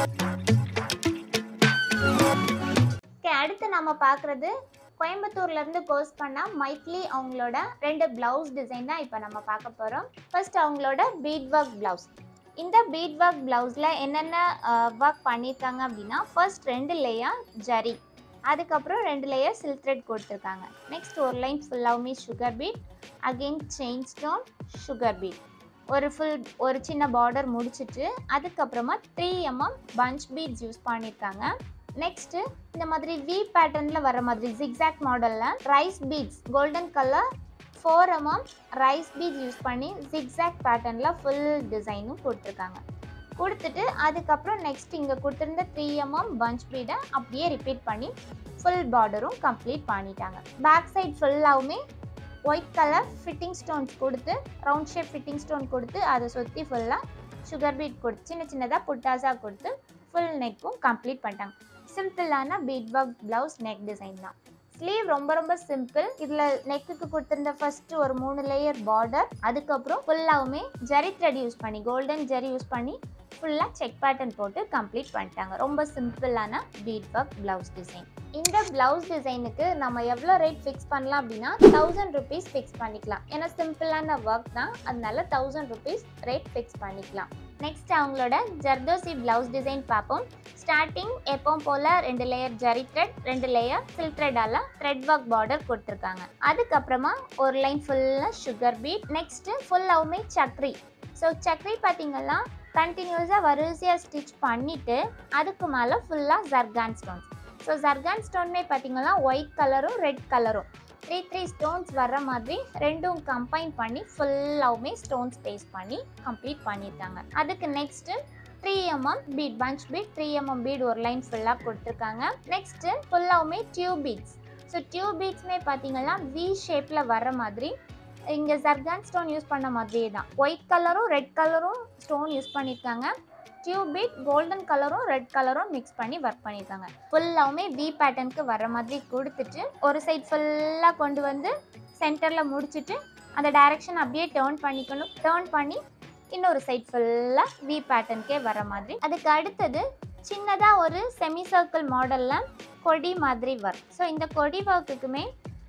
okay அடுத்து நம்ம பார்க்குறது கோயம்புத்தூர்லேருந்து கோர்ஸ் பண்ண மைத்லி அவங்களோட ரெண்டு ப்ளவுஸ் டிசைன் தான் இப்போ நம்ம பார்க்க போகிறோம் ஃபர்ஸ்ட் அவங்களோட பீட் ஒர்க் ப்ளவுஸ் இந்த பீட் ஒர்க் ப்ளவுஸில் என்னென்ன ஒர்க் பண்ணியிருக்காங்க அப்படின்னா ஃபர்ஸ்ட் ரெண்டு லேயர் ஜரி அதுக்கப்புறம் ரெண்டு லேயர் சில்க் த்ரெட் கொடுத்துருக்காங்க நெக்ஸ்ட் ஒரு லைன் ஃபுல்லாகவுமே sugar bead again chain stone sugar bead ஒரு ஃபுல் ஒரு சின்ன பார்டர் முடிச்சிட்டு அதுக்கப்புறமா three mm punch beads use பண்ணியிருக்காங்க நெக்ஸ்ட்டு இந்த மாதிரி வி பேட்டர்னில் வர மாதிரி ஜிக்ஸாக் மாடலில் rice beads golden colour four mm rice beads use பண்ணி ஜிக்ஸாக் பேட்டர்னில் ஃபுல் டிசைனும் கொடுத்துருக்காங்க கொடுத்துட்டு அதுக்கப்புறம் நெக்ஸ்ட் இங்கே கொடுத்துருந்த த்ரீ எம்எம் பஞ்ச் பீடை அப்படியே ரிப்பீட் பண்ணி ஃபுல் பார்டரும் கம்ப்ளீட் பண்ணிட்டாங்க பேக் சைட் ஃபுல்லாகவுமே ஒயிட் கலர் ஃபிட்டிங் ஸ்டோன்ஸ் கொடுத்து ரவுண்ட் ஷேப் ஃபிட்டிங் ஸ்டோன் கொடுத்து அதை சுற்றி ஃபுல்லாக சுகர் பீட் கொடுத்து சின்ன சின்னதாக புட்டாஸாக கொடுத்து ஃபுல் நெக்கும் கம்ப்ளீட் பண்ணிட்டாங்க சிம்பிளான bead work blouse neck design தான் ஸ்லீவ் ரொம்ப ரொம்ப சிம்பிள் இதில் நெக்குக்கு கொடுத்துருந்த ஃபர்ஸ்ட் ஒரு மூணு லேயர் பார்டர் அதுக்கப்புறம் ஃபுல்லாகவுமே ஜரி த்ரெட் யூஸ் பண்ணி கோல்டன் ஜரி யூஸ் பண்ணி ஃபுல்லாக செக் பேட்டர்ன் போட்டு கம்ப்ளீட் பண்ணிட்டாங்க ரொம்ப சிம்பிளான பீட் ஒர்க் ப்ளவுஸ் டிசைன் இந்த ப்ளவுஸ் டிசைனுக்கு நம்ம எவ்வளோ ரேட் ஃபிக்ஸ் பண்ணலாம் அப்படின்னா தௌசண்ட் ருபீஸ் ஃபிக்ஸ் பண்ணிக்கலாம் ஏன்னா சிம்பிளான ஒர்க் தான் அதனால தௌசண்ட் ருபீஸ் ரேட் ஃபிக்ஸ் பண்ணிக்கலாம் நெக்ஸ்ட் அவங்களோட ஜர்தோசி ப்ளவுஸ் டிசைன் பார்ப்போம் ஸ்டார்டிங் எப்பவும் போல் ரெண்டு லேயர் ஜரி த்ரெட் ரெண்டு லேயர் சில்க் த்ரெட்டால் த்ரெட் ஒர்க் பார்டர் கொடுத்துருக்காங்க அதுக்கப்புறமா ஒரு லைன் ஃபுல்லாக சுகர் பீட் நெக்ஸ்ட்டு ஃபுல்லாகவுமே சக்ரி ஸோ சக்ரி பார்த்தீங்கன்னா கண்டினியூஸாக வரிசையாக ஸ்டிச் பண்ணிவிட்டு அதுக்கு மேலே ஃபுல்லாக ஜர்கான் ஸ்டோன்ஸ் ஸோ ஜர்கான் ஸ்டோன்மே பார்த்தீங்கன்னா ஒயிட் கலரும் ரெட் கலரும் த்ரீ த்ரீ ஸ்டோன்ஸ் வர்ற மாதிரி ரெண்டும் கம்பைன் பண்ணி ஃபுல்லாகவுமே ஸ்டோன்ஸ் பேஸ்ட் பண்ணி கம்ப்ளீட் பண்ணியிருக்காங்க அதுக்கு next three mm bead punch bead three mm bead ஒரு லைன் ஃபுல்லாக கொடுத்துருக்காங்க நெக்ஸ்ட்டு ஃபுல்லாகவுமே டியூப் பீட்ஸ் ஸோ டியூப் பீட்ஸ்மே பார்த்தீங்கன்னா வி ஷேப்பில் வர மாதிரி இங்கே ஜர்கான் ஸ்டோன் யூஸ் பண்ண மாதிரியே தான் ஒயிட் கலரும் ரெட் கலரும் ஸ்டோன் யூஸ் பண்ணியிருக்காங்க டியூப் பீட் கோல்டன் கலரும் ரெட் கலரும் மிக்ஸ் பண்ணி ஒர்க் பண்ணியிருக்காங்க ஃபுல்லாகவுமே வி பேட்டர்னுக்கு வர மாதிரி கொடுத்துட்டு ஒரு சைட் ஃபுல்லாக கொண்டு வந்து சென்டரில் முடிச்சுட்டு அந்த டைரெக்ஷன் அப்படியே டேர்ன் பண்ணிக்கணும் டேர்ன் பண்ணி இன்னொரு சைட் ஃபுல்லாக வி பேட்டர்னுக்கே வர மாதிரி அதுக்கு அடுத்தது சின்னதாக ஒரு செமி சர்க்கிள் மாடலில் கொடி மாதிரி ஒர்க் ஸோ இந்த கொடி ஒர்க்குக்குமே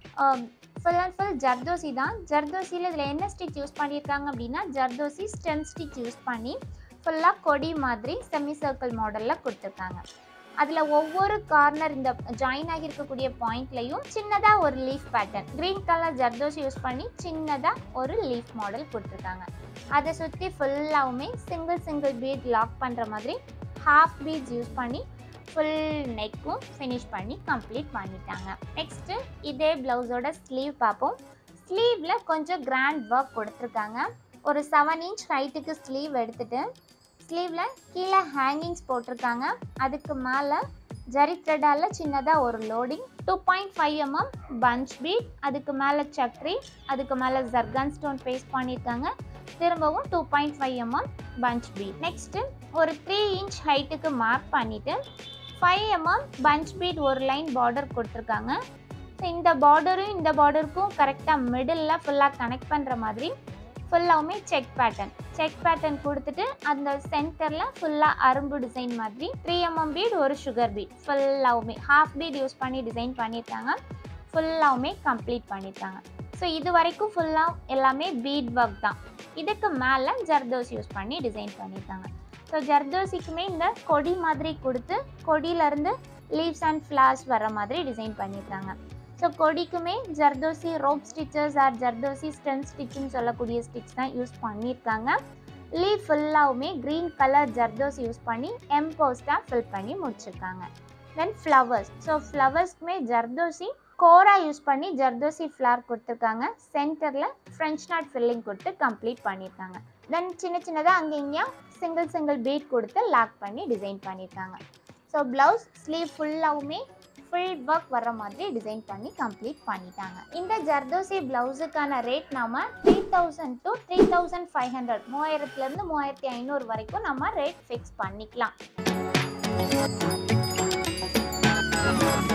ஃபுல் அண்ட் ஃபுல் ஜர்தோசி தான் ஜர்தோசியில் இதில் என்ன ஸ்டிச் யூஸ் பண்ணியிருக்காங்க அப்படின்னா ஜர்தோசி ஸ்டெம் ஸ்டிச் யூஸ் பண்ணி ஃபுல்லாக கொடி மாதிரி செமி சர்க்கிள் மாடலில் கொடுத்துருக்காங்க அதில் ஒவ்வொரு கார்னர் இந்த ஜாயின் ஆகியிருக்கக்கூடிய பாயிண்ட்லையும் சின்னதாக ஒரு leaf pattern green colour zardozi use பண்ணி சின்னதாக ஒரு லீஃப் மாடல் கொடுத்துருக்காங்க அதை சுற்றி ஃபுல்லாகவுமே சிங்கிள் சிங்கிள் பீட் லாக் பண்ணுற மாதிரி ஹாஃப் பீட்ஸ் யூஸ் பண்ணி ஃபுல் நெக்கும் ஃபினிஷ் பண்ணி கம்ப்ளீட் பண்ணிட்டாங்க நெக்ஸ்ட்டு இதே ப்ளவுஸோட ஸ்லீவ் பார்ப்போம் ஸ்லீவில் கொஞ்சம் கிராண்ட் ஒர்க் கொடுத்துருக்காங்க ஒரு செவன் இன்ச் ஹைட்டுக்கு ஸ்லீவ் எடுத்துட்டு ஸ்லீவில் கீழே ஹேங்கிங்ஸ் போட்டிருக்காங்க அதுக்கு மேலே ஜரி த்ரெட்டால் சின்னதாக ஒரு loading two point five mm punch bead அதுக்கு மேலே சக்ரி அதுக்கு மேலே ஜர்கான் ஸ்டோன் பேஸ்ட் பண்ணியிருக்காங்க திரும்பவும் two point five mm punch bead next ஒரு த்ரீ இன்ச் ஹைட்டுக்கு மார்க் பண்ணிவிட்டு ஃபைவ் எம்எம் பஞ்ச் பீட் ஒரு லைன் பார்டர் கொடுத்துருக்காங்க ஸோ இந்த பார்டரும் இந்த பார்டருக்கும் கரெக்டாக மிடில் ஃபுல்லாக கனெக்ட் பண்ணுற மாதிரி ஃபுல்லாகவுமே செக் பேட்டர்ன் செக் பேட்டர்ன் கொடுத்துட்டு அந்த சென்டரில் ஃபுல்லாக அரும்பு டிசைன் மாதிரி த்ரீ எம்எம் பீட் ஒரு சுகர் பீட் ஃபுல்லாகவுமே ஹாஃப் பீட் யூஸ் பண்ணி டிசைன் பண்ணியிருக்காங்க ஃபுல்லாகவுமே கம்ப்ளீட் பண்ணியிருக்காங்க ஸோ இது வரைக்கும் ஃபுல்லாக எல்லாமே பீட் ஒர்க் தான் இதுக்கு மேலே ஜர்தோசி யூஸ் பண்ணி டிசைன் பண்ணியிருக்காங்க ஸோ ஜர்தோசிக்குமே இந்த கொடி மாதிரி கொடுத்து கொடியிலேருந்து லீவ்ஸ் அண்ட் ஃப்ளார்ஸ் வர மாதிரி டிசைன் பண்ணியிருக்காங்க ஸோ கொடிக்குமே zardozi rope stitches or zardozi stem ஸ்டிச்சுன்னு சொல்லக்கூடிய ஸ்டிச் தான் யூஸ் பண்ணியிருக்காங்க லீவ் ஃபுல்லாகவுமே க்ரீன் கலர் ஜர்தோசி யூஸ் பண்ணி எம்போஸ்டாக ஃபில் பண்ணி முடிச்சிருக்காங்க தென் ஃப்ளவர்ஸ் ஸோ ஃப்ளவர்ஸ்க்குமே ஜர்தோசி கோரா யூஸ் பண்ணி ஜர்தோசி ஃப்ளார் கொடுத்துருக்காங்க சென்டரில் ஃப்ரெஞ்ச் நாட் ஃபில்லிங் கொடுத்து கம்ப்ளீட் பண்ணியிருக்காங்க தென் சின்ன சின்னதாக அங்கே இங்கேயும் சிங்கிள் சிங்கிள் பீட் கொடுத்து லாக் பண்ணி டிசைன் பண்ணியிருக்காங்க ஸோ ப்ளவுஸ் ஸ்லீவ் ஃபுல்லாகவுமே ஃபுல் ஒர்க் வர மாதிரி டிசைன் பண்ணி கம்ப்ளீட் பண்ணிட்டாங்க இந்த ஜர்தோசி ப்ளவுஸுக்கான ரேட் நாம three thousand to three thousand five hundred மூவாயிரத்துலேருந்து மூவாயிரத்தி ஐநூறு வரைக்கும் நம்ம ரேட் ஃபிக்ஸ் பண்ணிக்கலாம்